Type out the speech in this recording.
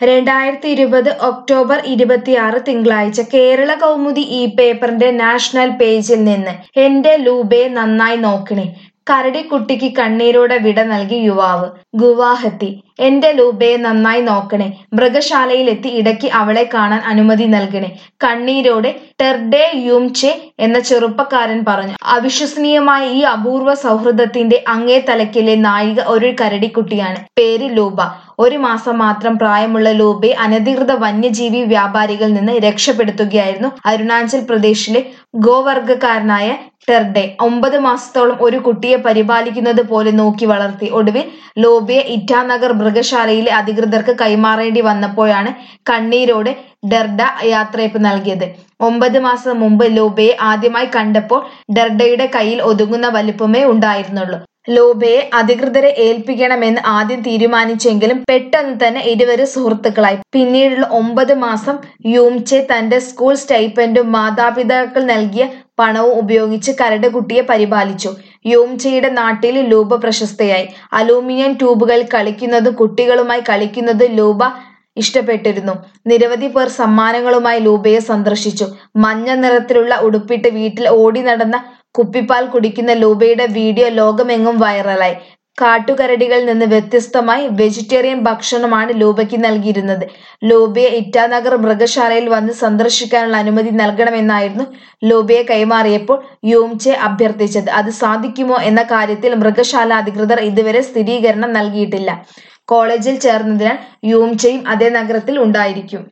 രണ്ടായിരത്തി ഇരുപത് ഒക്ടോബർ ഇരുപത്തിയാറ് തിങ്കളാഴ്ച കേരള കൗമുദി ഈ പേപ്പറിന്റെ നാഷണൽ പേജിൽ നിന്ന് എന്റെ ലൂബയെ നന്നായി നോക്കണേ കരടിക്കുട്ടിക്ക് കണ്ണീരോടെ വിട നൽകി യുവാവ് ഗുവാഹത്തി എന്റെ ലൂബയെ നന്നായി നോക്കണേ മൃഗശാലയിലെത്തി ഇടയ്ക്ക് അവളെ കാണാൻ അനുമതി നൽകണേ കണ്ണീരോടെ ടെർഡെ യുംചെ എന്ന ചെറുപ്പക്കാരൻ പറഞ്ഞു അവിശ്വസനീയമായ ഈ അപൂർവ സൗഹൃദത്തിന്റെ അങ്ങേ തലക്കിലെ നായിക ഒരു കരടിക്കുട്ടിയാണ് പേര് ലൂബ ഒരു മാസം മാത്രം പ്രായമുള്ള ലൂബയെ അനധികൃത വന്യജീവി വ്യാപാരികളിൽ നിന്ന് രക്ഷപ്പെടുത്തുകയായിരുന്നു അരുണാചൽ പ്രദേശിലെ ഗോവർഗക്കാരനായ ടെർഡെ ഒമ്പത് മാസത്തോളം ഒരു കുട്ടിയെ പരിപാലിക്കുന്നത് പോലെ നോക്കി വളർത്തി ഒടുവിൽ ലോബിയെ ഇറ്റാനഗർ മൃഗശാലയിലെ അധികൃതർക്ക് കൈമാറേണ്ടി വന്നപ്പോഴാണ് കണ്ണീരോടെ ഡെർഡ യാത്രയപ്പ് നൽകിയത് ഒമ്പത് മാസം മുമ്പ് ലോബയെ ആദ്യമായി കണ്ടപ്പോൾ ഡെർഡയുടെ കയ്യിൽ ഒതുങ്ങുന്ന വലിപ്പമേ ഉണ്ടായിരുന്നുള്ളൂ ലോബയെ അധികൃതരെ ഏൽപ്പിക്കണമെന്ന് ആദ്യം തീരുമാനിച്ചെങ്കിലും പെട്ടെന്ന് തന്നെ ഇരുവരും സുഹൃത്തുക്കളായി പിന്നീടുള്ള ഒമ്പത് മാസം യൂംചെ തന്റെ സ്കൂൾ സ്റ്റൈപ്പൻഡും മാതാപിതാക്കൾ നൽകിയ പണവും ഉപയോഗിച്ച് കരടുകുട്ടിയെ പരിപാലിച്ചു യൂംചെയുടെ നാട്ടിൽ ലൂബ പ്രശസ്തയായി അലൂമിനിയം ട്യൂബുകളിൽ കളിക്കുന്നതും കുട്ടികളുമായി കളിക്കുന്നതും ലൂബ ഇഷ്ടപ്പെട്ടിരുന്നു നിരവധി പേർ സമ്മാനങ്ങളുമായി ലൂബയെ സന്ദർശിച്ചു മഞ്ഞ നിറത്തിലുള്ള ഉടുപ്പിട്ട് വീട്ടിൽ ഓടി നടന്ന കുപ്പിപ്പാൽ കുടിക്കുന്ന ലൂബയുടെ വീഡിയോ ലോകമെങ്ങും വൈറലായി കാട്ടുകരടികളിൽ നിന്ന് വ്യത്യസ്തമായി വെജിറ്റേറിയൻ ഭക്ഷണമാണ് ലൂബയ്ക്ക് നൽകിയിരുന്നത് ലൂബയെ ഇറ്റാനഗർ മൃഗശാലയിൽ വന്ന് സന്ദർശിക്കാനുള്ള അനുമതി നൽകണമെന്നായിരുന്നു ലൂബയെ കൈമാറിയപ്പോൾ യൂംചെ അഭ്യർത്ഥിച്ചത് അത് സാധിക്കുമോ എന്ന കാര്യത്തിൽ മൃഗശാല അധികൃതർ ഇതുവരെ സ്ഥിരീകരണം നൽകിയിട്ടില്ല കോളേജിൽ ചേർന്നതിനാൽ യൂംചെയും അതേ നഗരത്തിൽ ഉണ്ടായിരിക്കും